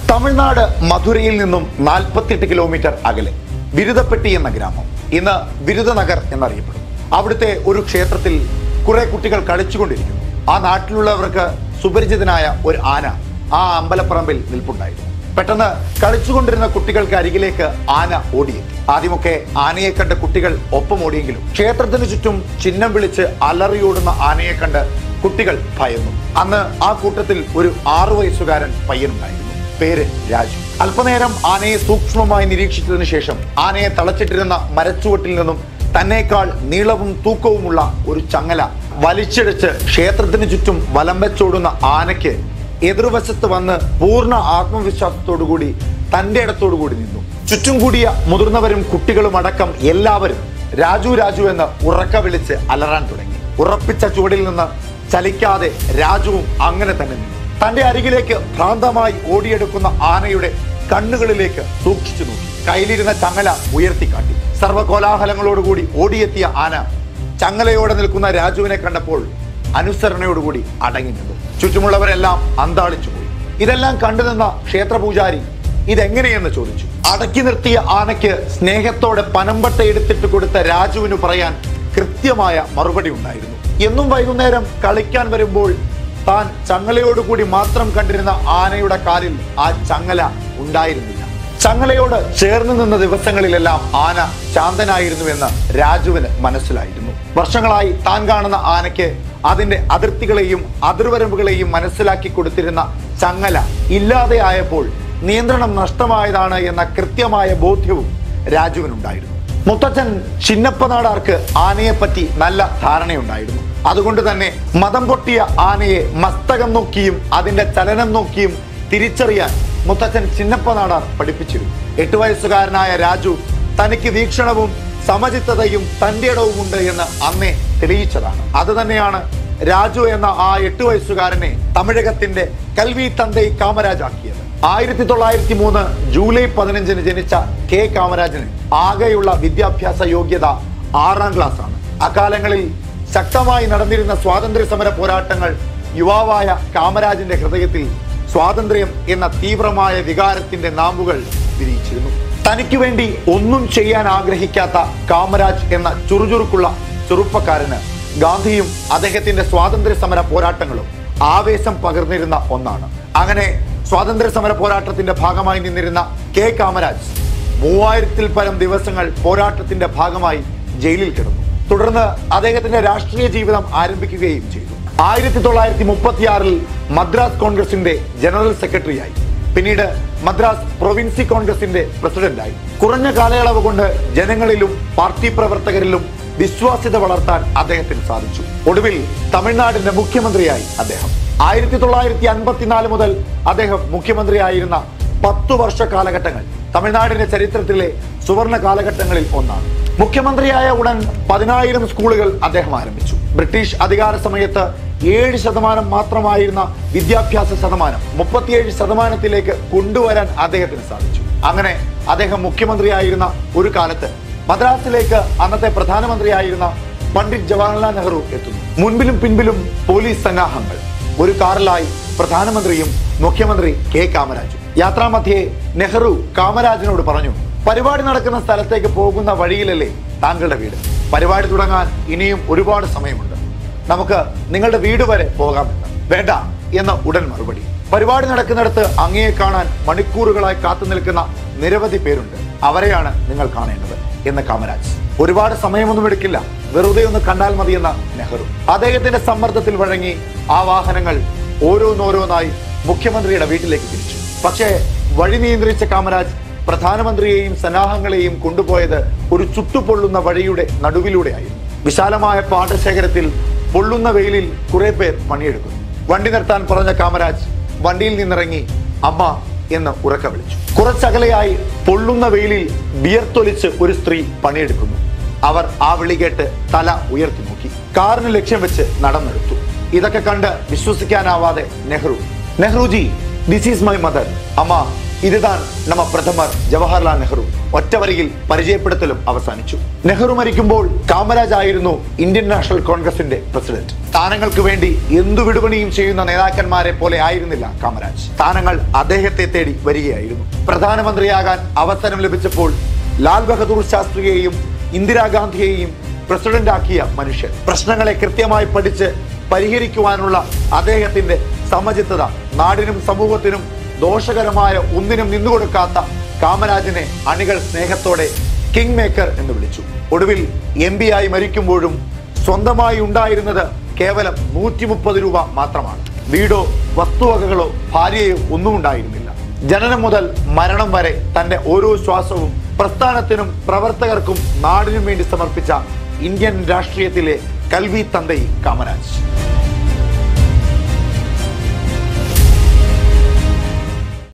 തമിഴ്നാട് മധുരയിൽ നിന്നും നാൽപ്പത്തിയെട്ട് കിലോമീറ്റർ അകലെ ബിരുദപ്പെട്ടി എന്ന ഗ്രാമം ഇന്ന് ബിരുദനഗർ എന്നറിയപ്പെടും അവിടുത്തെ ഒരു ക്ഷേത്രത്തിൽ കുറെ കുട്ടികൾ കളിച്ചുകൊണ്ടിരിക്കുന്നു ആ നാട്ടിലുള്ളവർക്ക് സുപരിചിതനായ ഒരു ആന ആ അമ്പലപ്പറമ്പിൽ നിൽപ്പുണ്ടായിരുന്നു പെട്ടെന്ന് കളിച്ചുകൊണ്ടിരുന്ന കുട്ടികൾക്ക് അരികിലേക്ക് ആന ഓടിയെത്തി ആദ്യമൊക്കെ ആനയെ കണ്ട കുട്ടികൾ ഒപ്പം ഓടിയെങ്കിലും ക്ഷേത്രത്തിന് ചുറ്റും ചിഹ്നം വിളിച്ച് അലറിയോടുന്ന ആനയെ കണ്ട് കുട്ടികൾ ഭയന്നു അന്ന് ആ കൂട്ടത്തിൽ ഒരു ആറു വയസ്സുകാരൻ പയ്യനുണ്ടായിരുന്നു പേര് രാജു അല്പനേരം ആനയെ സൂക്ഷ്മമായി നിരീക്ഷിച്ചതിനു ശേഷം ആനയെ തളച്ചിട്ടിരുന്ന മരച്ചുവട്ടിൽ നിന്നും തന്നേക്കാൾ നീളവും തൂക്കവുമുള്ള ഒരു ചങ്ങല വലിച്ചിഴച്ച് ക്ഷേത്രത്തിന് ചുറ്റും വലം വെച്ചോടുന്ന ആനയ്ക്ക് എതിർവശത്ത് വന്ന് പൂർണ്ണ ആത്മവിശ്വാസത്തോടുകൂടി തന്റെ ഇടത്തോടുകൂടി നിന്നു ചുറ്റും കൂടിയ മുതിർന്നവരും കുട്ടികളും അടക്കം എല്ലാവരും രാജു രാജു എന്ന് ഉറക്ക വിളിച്ച് അലറാൻ തുടങ്ങി ഉറപ്പിച്ച ചുവടിൽ നിന്ന് ചലിക്കാതെ രാജുവും അങ്ങനെ തന്നെ നിന്നു തന്റെ അരികിലേക്ക് ഭ്രാന്തമായി ഓടിയെടുക്കുന്ന ആനയുടെ കണ്ണുകളിലേക്ക് സൂക്ഷിച്ചു നോക്കി കയ്യിലിരുന്ന ചങ്ങല ഉയർത്തിക്കാട്ടി സർവ്വകോലാഹലങ്ങളോടുകൂടി ഓടിയെത്തിയ ആന ചങ്ങലയോടെ നിൽക്കുന്ന രാജുവിനെ കണ്ടപ്പോൾ അനുസരണയോടുകൂടി അടങ്ങി നിന്നു ചുറ്റുമുള്ളവരെല്ലാം അന്താളിച്ചു പോയി ഇതെല്ലാം കണ്ടുനിന്ന ക്ഷേത്രപൂജാരി ഇതെങ്ങനെയെന്ന് ചോദിച്ചു അടക്കി നിർത്തിയ ആനയ്ക്ക് സ്നേഹത്തോടെ പനമ്പട്ട എടുത്തിട്ട് കൊടുത്ത രാജുവിന് പറയാൻ കൃത്യമായ മറുപടി ഉണ്ടായിരുന്നു എന്നും വൈകുന്നേരം കളിക്കാൻ വരുമ്പോൾ താൻ ചങ്ങലയോടുകൂടി മാത്രം കണ്ടിരുന്ന ആനയുടെ കാലിൽ ആ ചങ്ങല ഉണ്ടായിരുന്നില്ല ചങ്ങലയോട് ചേർന്ന് നിന്ന ദിവസങ്ങളിലെല്ലാം ആന ശാന്തനായിരുന്നുവെന്ന് രാജുവിന് മനസ്സിലായിരുന്നു വർഷങ്ങളായി താൻ കാണുന്ന ആനയ്ക്ക് അതിന്റെ അതിർത്തികളെയും അതിർവരമ്പുകളെയും മനസ്സിലാക്കി കൊടുത്തിരുന്ന ചങ്ങല ഇല്ലാതെയായപ്പോൾ നിയന്ത്രണം നഷ്ടമായതാണ് എന്ന കൃത്യമായ ബോധ്യവും രാജുവിനുണ്ടായിരുന്നു മുത്തച്ഛൻ ചിന്നപ്പനാടാർക്ക് ആനയെപ്പറ്റി നല്ല ധാരണയുണ്ടായിരുന്നു അതുകൊണ്ട് തന്നെ മതം പൊട്ടിയ ആനയെ മസ്തകം നോക്കിയും അതിന്റെ ചലനം നോക്കിയും തിരിച്ചറിയാൻ മുത്തച്ഛൻ ചിന്നപ്പനാടാർ പഠിപ്പിച്ചിരുന്നു എട്ടു വയസ്സുകാരനായ രാജു തനിക്ക് വീക്ഷണവും സമചിത്തതയും തന്റെ ഇടവുമുണ്ട് എന്ന് അന്നേ തെളിയിച്ചതാണ് അത് തന്നെയാണ് രാജു എന്ന ആ എട്ടു വയസ്സുകാരനെ തമിഴകത്തിന്റെ കൽവി തന്തൈ കാമരാജാക്കിയത് ആയിരത്തി തൊള്ളായിരത്തി മൂന്ന് ജൂലൈ പതിനഞ്ചിന് ജനിച്ച കെ കാമരാജന് ആകെയുള്ള വിദ്യാഭ്യാസ യോഗ്യത ആറാം ക്ലാസ് ആണ് അക്കാലങ്ങളിൽ ശക്തമായി നടന്നിരുന്ന സ്വാതന്ത്ര്യ സമര പോരാട്ടങ്ങൾ യുവാവായ കാമരാജിന്റെ ഹൃദയത്തിൽ സ്വാതന്ത്ര്യം എന്ന തീവ്രമായ വികാരത്തിന്റെ നാമ്പുകൾ വിരിയിച്ചിരുന്നു തനിക്ക് വേണ്ടി ഒന്നും ചെയ്യാൻ ആഗ്രഹിക്കാത്ത കാമരാജ് എന്ന ചുറുചുറുക്കുള്ള ചെറുപ്പക്കാരന് ഗാന്ധിയും അദ്ദേഹത്തിന്റെ സ്വാതന്ത്ര്യ സമര പോരാട്ടങ്ങളും ആവേശം പകർന്നിരുന്ന ഒന്നാണ് അങ്ങനെ സ്വാതന്ത്ര്യ സമര പോരാട്ടത്തിന്റെ ഭാഗമായി നിന്നിരുന്ന കെ കാമരാജ് മൂവായിരത്തിൽ പരം ദിവസങ്ങൾ പോരാട്ടത്തിന്റെ ഭാഗമായി ജയിലിൽ കിടന്നു തുടർന്ന് അദ്ദേഹത്തിന്റെ രാഷ്ട്രീയ ജീവിതം ആരംഭിക്കുകയും ചെയ്തു ആയിരത്തി തൊള്ളായിരത്തി മുപ്പത്തിയാറിൽ മദ്രാസ് കോൺഗ്രസിന്റെ ജനറൽ സെക്രട്ടറിയായി പിന്നീട് മദ്രാസ് പ്രൊവിൻസി കോൺഗ്രസിന്റെ പ്രസിഡന്റായി കുറഞ്ഞ കാലയളവ് കൊണ്ട് ജനങ്ങളിലും പാർട്ടി പ്രവർത്തകരിലും വിശ്വാസ്യത വളർത്താൻ അദ്ദേഹത്തിന് സാധിച്ചു ഒടുവിൽ തമിഴ്നാടിന്റെ മുഖ്യമന്ത്രിയായി അദ്ദേഹം ആയിരത്തി തൊള്ളായിരത്തി അൻപത്തിനാല് മുതൽ അദ്ദേഹം മുഖ്യമന്ത്രിയായിരുന്ന പത്തു വർഷ കാലഘട്ടങ്ങൾ തമിഴ്നാടിന്റെ ചരിത്രത്തിലെ സുവർണ കാലഘട്ടങ്ങളിൽ ഒന്നാണ് മുഖ്യമന്ത്രിയായ ഉടൻ പതിനായിരം സ്കൂളുകൾ അദ്ദേഹം ആരംഭിച്ചു ബ്രിട്ടീഷ് അധികാര സമയത്ത് ഏഴ് ശതമാനം മാത്രമായിരുന്ന വിദ്യാഭ്യാസ ശതമാനം മുപ്പത്തിയേഴ് ശതമാനത്തിലേക്ക് കൊണ്ടുവരാൻ അദ്ദേഹത്തിന് സാധിച്ചു അങ്ങനെ അദ്ദേഹം മുഖ്യമന്ത്രിയായിരുന്ന ഒരു കാലത്ത് മദ്രാസിലേക്ക് അന്നത്തെ പ്രധാനമന്ത്രിയായിരുന്ന പണ്ഡിറ്റ് ജവഹർലാൽ നെഹ്റു എത്തുന്നു മുൻപിലും പിൻപിലും പോലീസ് സന്നാഹങ്ങൾ ഒരു കാറിലായി പ്രധാനമന്ത്രിയും മുഖ്യമന്ത്രി കെ കാമരാജും യാത്രാമധ്യേ നെഹ്റു കാമരാജിനോട് പറഞ്ഞു പരിപാടി നടക്കുന്ന സ്ഥലത്തേക്ക് പോകുന്ന വഴിയിലല്ലേ താങ്കളുടെ വീട് പരിപാടി തുടങ്ങാൻ ഇനിയും ഒരുപാട് സമയമുണ്ട് നമുക്ക് നിങ്ങളുടെ വീട് വരെ പോകാമെന്ന് വേണ്ട എന്ന ഉടൻ മറുപടി പരിപാടി നടക്കുന്നിടത്ത് അങ്ങയെ കാണാൻ മണിക്കൂറുകളായി കാത്തു നിൽക്കുന്ന നിരവധി പേരുണ്ട് അവരെയാണ് നിങ്ങൾ കാണേണ്ടത് എന്ന് കാമരാജ് ഒരുപാട് സമയമൊന്നും എടുക്കില്ല വെറുതെ ഒന്ന് കണ്ടാൽ മതിയെന്ന നെഹ്റു അദ്ദേഹത്തിന്റെ സമ്മർദ്ദത്തിൽ വഴങ്ങി ആ വാഹനങ്ങൾ ഓരോന്നോരോന്നായി മുഖ്യമന്ത്രിയുടെ വീട്ടിലേക്ക് തിരിച്ചു പക്ഷേ വഴി നിയന്ത്രിച്ച കാമരാജ് പ്രധാനമന്ത്രിയെയും സന്നാഹങ്ങളെയും കൊണ്ടുപോയത് ഒരു ചുട്ടുപൊള്ളുന്ന വഴിയുടെ നടുവിലൂടെയായിരുന്നു വിശാലമായ പാടശേഖരത്തിൽ പൊള്ളുന്ന വെയിലിൽ കുറെ പേർ പണിയെടുക്കുന്നു വണ്ടി നിർത്താൻ പറഞ്ഞ കാമരാജ് വണ്ടിയിൽ നിന്നിറങ്ങി അമ്മ എന്ന് ഉറക്ക വിളിച്ചു കുറച്ചകലെയായി പൊള്ളുന്ന വെയിലിൽ വിയർത്തൊലിച്ച് ഒരു സ്ത്രീ പണിയെടുക്കുന്നു അവർ ആ വിളി കേട്ട് തല ഉയർത്തി നോക്കി കാറിന് ലക്ഷ്യം വെച്ച് നടന്നെടുത്തു ഇതൊക്കെ കണ്ട് വിശ്വസിക്കാനാവാതെ Nehru Nehruji this is my mother അമ്മ இதுதான் நம்ம பிரதமர் ஜவஹர்லால் நெஹ்ரு ഒറ്റവരിയിൽ പരിചയപ്പെടുത്തലും അവസാനിച്ചു നെഹ്റു മരിക്കുമ്പോൾ കാമരാജ് ആയിരുന്നു ഇന്ത്യൻ നാഷണൽ കോൺഗ്രസിന്റെ പ്രസിഡന്റ് സ്ഥാനങ്ങൾക്ക് വേണ്ടി എന്തു വിടുപണിയും ചെയ്യുന്ന നേതാക്കന്മാരെ പോലെ ആയിരുന്നില്ല കാമരാജ് സ്ഥാനങ്ങൾ അദ്ദേഹത്തെ തേടി വരികയായിരുന്നു പ്രധാനമന്ത്രിയാകാൻ അവസരം ലഭിച്ചപ്പോൾ ലാൽ ബഹദൂർ ശാസ്ത്രിയെയും ഇന്ദിരാഗാന്ധിയെയും പ്രസിഡന്റാക്കിയ മനുഷ്യൻ പ്രശ്നങ്ങളെ കൃത്യമായി പഠിച്ച് പരിഹരിക്കുവാനുള്ള അദ്ദേഹത്തിന്റെ സമചിത്തത നാടിനും സമൂഹത്തിനും ദോഷകരമായ ഒന്നിനും നിന്നുകൊടുക്കാത്ത കാമരാജിനെ അണികൾ സ്നേഹത്തോടെ കിങ് മേക്കർ എന്ന് വിളിച്ചു ഒടുവിൽ എം പി ആയി മരിക്കുമ്പോഴും സ്വന്തമായി ഉണ്ടായിരുന്നത് കേവലം നൂറ്റി മുപ്പത് രൂപ മാത്രമാണ് വീടോ വസ്തുവകകളോ ഭാര്യയോ ഒന്നും ഉണ്ടായിരുന്നില്ല ജനനം മുതൽ മരണം വരെ തന്റെ ഓരോ ശ്വാസവും പ്രസ്ഥാനത്തിനും പ്രവർത്തകർക്കും നാടിനും വേണ്ടി സമർപ്പിച്ച ഇന്ത്യൻ രാഷ്ട്രീയത്തിലെ കൽവി തന്തൈ കാമരാജ്